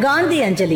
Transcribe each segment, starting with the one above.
காந்தி அஞ்சலி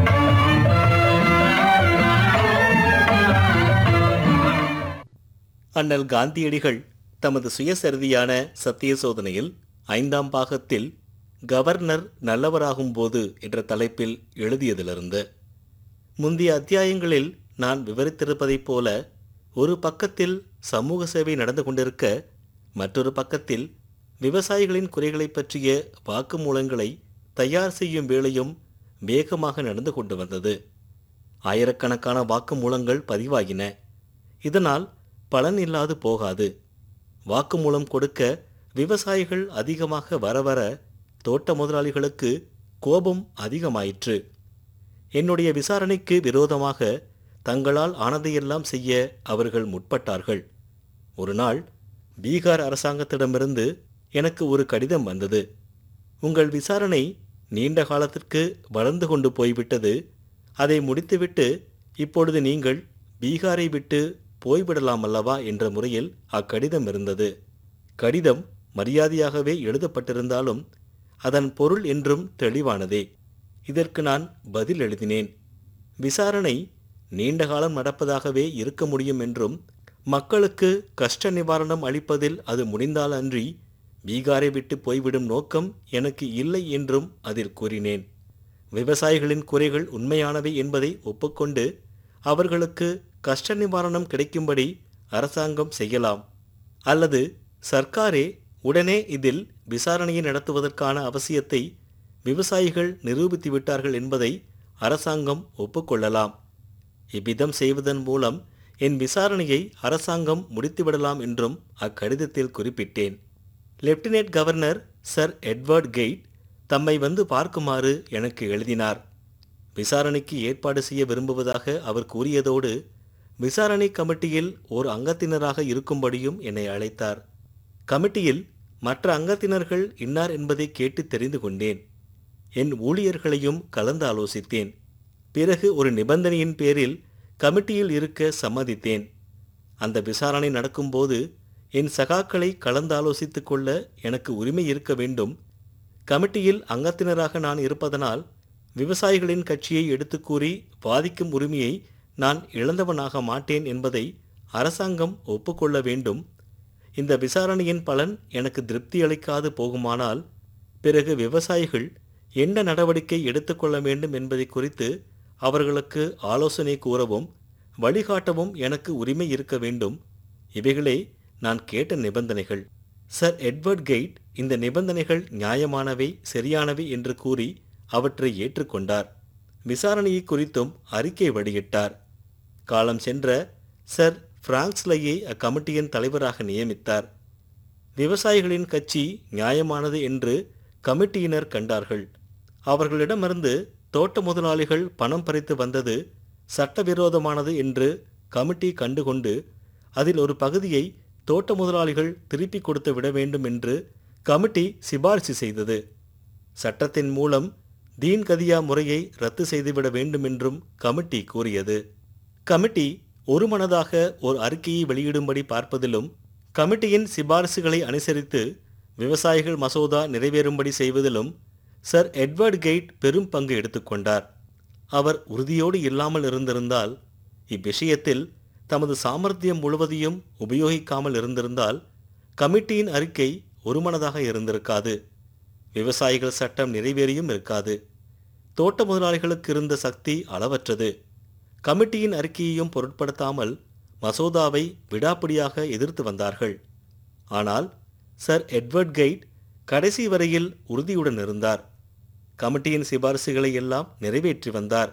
அண்ணல் காந்தியடிகள் தமது சுயசரிதியான சத்திய சோதனையில் ஐந்தாம் பாகத்தில் கவர்னர் நல்லவராகும்போது என்ற தலைப்பில் எழுதியதிலிருந்து முந்தைய அத்தியாயங்களில் நான் விவரித்திருப்பதைப் போல ஒரு பக்கத்தில் சமூக சேவை நடந்து கொண்டிருக்க மற்றொரு பக்கத்தில் விவசாயிகளின் குறைகளைப் பற்றிய வாக்குமூலங்களை தயார் செய்யும் வேலையும் வேகமாக நடந்து கொண்டு வந்தது ஆயிரக்கணக்கான வாக்குமூலங்கள் பதிவாகின இதனால் பலன் இல்லாது போகாது வாக்குமூலம் கொடுக்க விவசாயிகள் அதிகமாக வர வர தோட்ட முதலாளிகளுக்கு கோபம் அதிகமாயிற்று என்னுடைய விசாரணைக்கு விரோதமாக தங்களால் ஆனதையெல்லாம் செய்ய அவர்கள் முற்பட்டார்கள் ஒரு நாள் பீகார் அரசாங்கத்திடமிருந்து எனக்கு ஒரு கடிதம் வந்தது உங்கள் விசாரணை நீண்ட காலத்திற்கு வளர்ந்து கொண்டு போய்விட்டது அதை முடித்துவிட்டு இப்பொழுது நீங்கள் பீகாரை விட்டு போய்விடலாம் அல்லவா என்ற முறையில் அக்கடிதம் இருந்தது கடிதம் மரியாதையாகவே எழுதப்பட்டிருந்தாலும் அதன் பொருள் என்றும் தெளிவானதே இதற்கு நான் பதில் எழுதினேன் விசாரணை நீண்ட காலம் நடப்பதாகவே இருக்க முடியும் என்றும் மக்களுக்கு கஷ்ட நிவாரணம் அளிப்பதில் அது முடிந்தால் அன்றி பீகாரை விட்டு போய்விடும் நோக்கம் எனக்கு இல்லை என்றும் அதில் கூறினேன் விவசாயிகளின் குறைகள் உண்மையானவை என்பதை ஒப்புக்கொண்டு அவர்களுக்கு கஷ்ட நிவாரணம் கிடைக்கும்படி அரசாங்கம் செய்யலாம் அல்லது சர்க்காரே உடனே இதில் விசாரணையை நடத்துவதற்கான அவசியத்தை விவசாயிகள் நிரூபித்து விட்டார்கள் என்பதை அரசாங்கம் ஒப்புக்கொள்ளலாம் இவ்விதம் செய்வதன் மூலம் என் விசாரணையை அரசாங்கம் முடித்துவிடலாம் என்றும் அக்கடிதத்தில் குறிப்பிட்டேன் lieutenant governor sir Edward Gait தம்மை வந்து பார்க்குமாறு எனக்கு எழுதினார் விசாரணைக்கு ஏற்பாடு செய்ய விரும்புவதாக அவர் கூறியதோடு விசாரணை கமிட்டியில் ஓர் அங்கத்தினராக இருக்கும்படியும் என்னை அழைத்தார் கமிட்டியில் மற்ற அங்கத்தினர்கள் இன்னார் என்பதை கேட்டு தெரிந்து கொண்டேன் என் ஊழியர்களையும் கலந்து ஆலோசித்தேன் பிறகு ஒரு நிபந்தனையின் பேரில் கமிட்டியில் இருக்க சம்மதித்தேன் அந்த விசாரணை நடக்கும்போது என் சகாக்களை கலந்தாலோசித்துக் கொள்ள எனக்கு உரிமை இருக்க வேண்டும் கமிட்டியில் அங்கத்தினராக நான் இருப்பதனால் விவசாயிகளின் கட்சியை எடுத்துக் கூறி வாதிக்கும் உரிமையை நான் இழந்தவனாக மாட்டேன் என்பதை அரசாங்கம் ஒப்புக்கொள்ள வேண்டும் இந்த விசாரணையின் பலன் எனக்கு திருப்தி அளிக்காது போகுமானால் பிறகு விவசாயிகள் என்ன நடவடிக்கை எடுத்துக்கொள்ள வேண்டும் என்பதை குறித்து அவர்களுக்கு ஆலோசனை கூறவும் வழிகாட்டவும் எனக்கு உரிமை இருக்க வேண்டும் இவைகளே நான் கேட்ட நிபந்தனைகள் சர் எட்வர்ட் கெய்ட் இந்த நிபந்தனைகள் நியாயமானவை சரியானவை என்று கூறி அவற்றை ஏற்றுக்கொண்டார் விசாரணையை குறித்தும் அறிக்கை வெளியிட்டார் காலம் சென்ற சர் பிராங்க்ஸ்லையை அக்கமிட்டியின் தலைவராக நியமித்தார் விவசாயிகளின் கட்சி நியாயமானது என்று கமிட்டியினர் கண்டார்கள் அவர்களிடமிருந்து தோட்ட முதலாளிகள் பணம் பறித்து வந்தது சட்டவிரோதமானது என்று கமிட்டி கண்டுகொண்டு அதில் ஒரு பகுதியை தோட்ட முதலாளிகள் திருப்பிக் கொடுத்து விட வேண்டும் என்று கமிட்டி சிபாரிசு செய்தது சட்டத்தின் மூலம் தீன் கதியா முறையை ரத்து செய்துவிட வேண்டும் என்றும் கமிட்டி கூறியது கமிட்டி ஒருமனதாக ஒரு அறிக்கையை வெளியிடும்படி பார்ப்பதிலும் கமிட்டியின் சிபாரிசுகளை அனுசரித்து விவசாயிகள் மசோதா நிறைவேறும்படி செய்வதிலும் சர் எட்வர்ட் கெய்ட் பெரும் பங்கு எடுத்துக்கொண்டார் அவர் உறுதியோடு இல்லாமல் இருந்திருந்தால் இவ்விஷயத்தில் தமது சாமர்த்தியம் முழுவதையும் உபயோகிக்காமல் இருந்திருந்தால் கமிட்டியின் அறிக்கை ஒருமனதாக இருந்திருக்காது விவசாயிகள் சட்டம் நிறைவேறியும் இருக்காது தோட்ட முதலாளிகளுக்கு இருந்த சக்தி அளவற்றது கமிட்டியின் அறிக்கையையும் பொருட்படுத்தாமல் மசோதாவை விடாப்பிடியாக எதிர்த்து வந்தார்கள் ஆனால் சர் எட்வர்ட் கெய்ட் கடைசி வரையில் உறுதியுடன் இருந்தார் கமிட்டியின் சிபாரிசுகளை எல்லாம் நிறைவேற்றி வந்தார்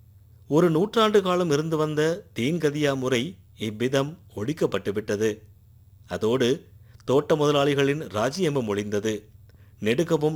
ஒரு நூற்றாண்டு காலம் இருந்து வந்த தீன்கதியா முறை இவ்விதம் ஒழிக்கப்பட்டுவிட்டது அதோடு தோட்ட முதலாளிகளின் ராஜ்யமும் ஒழிந்தது நெடுகவும்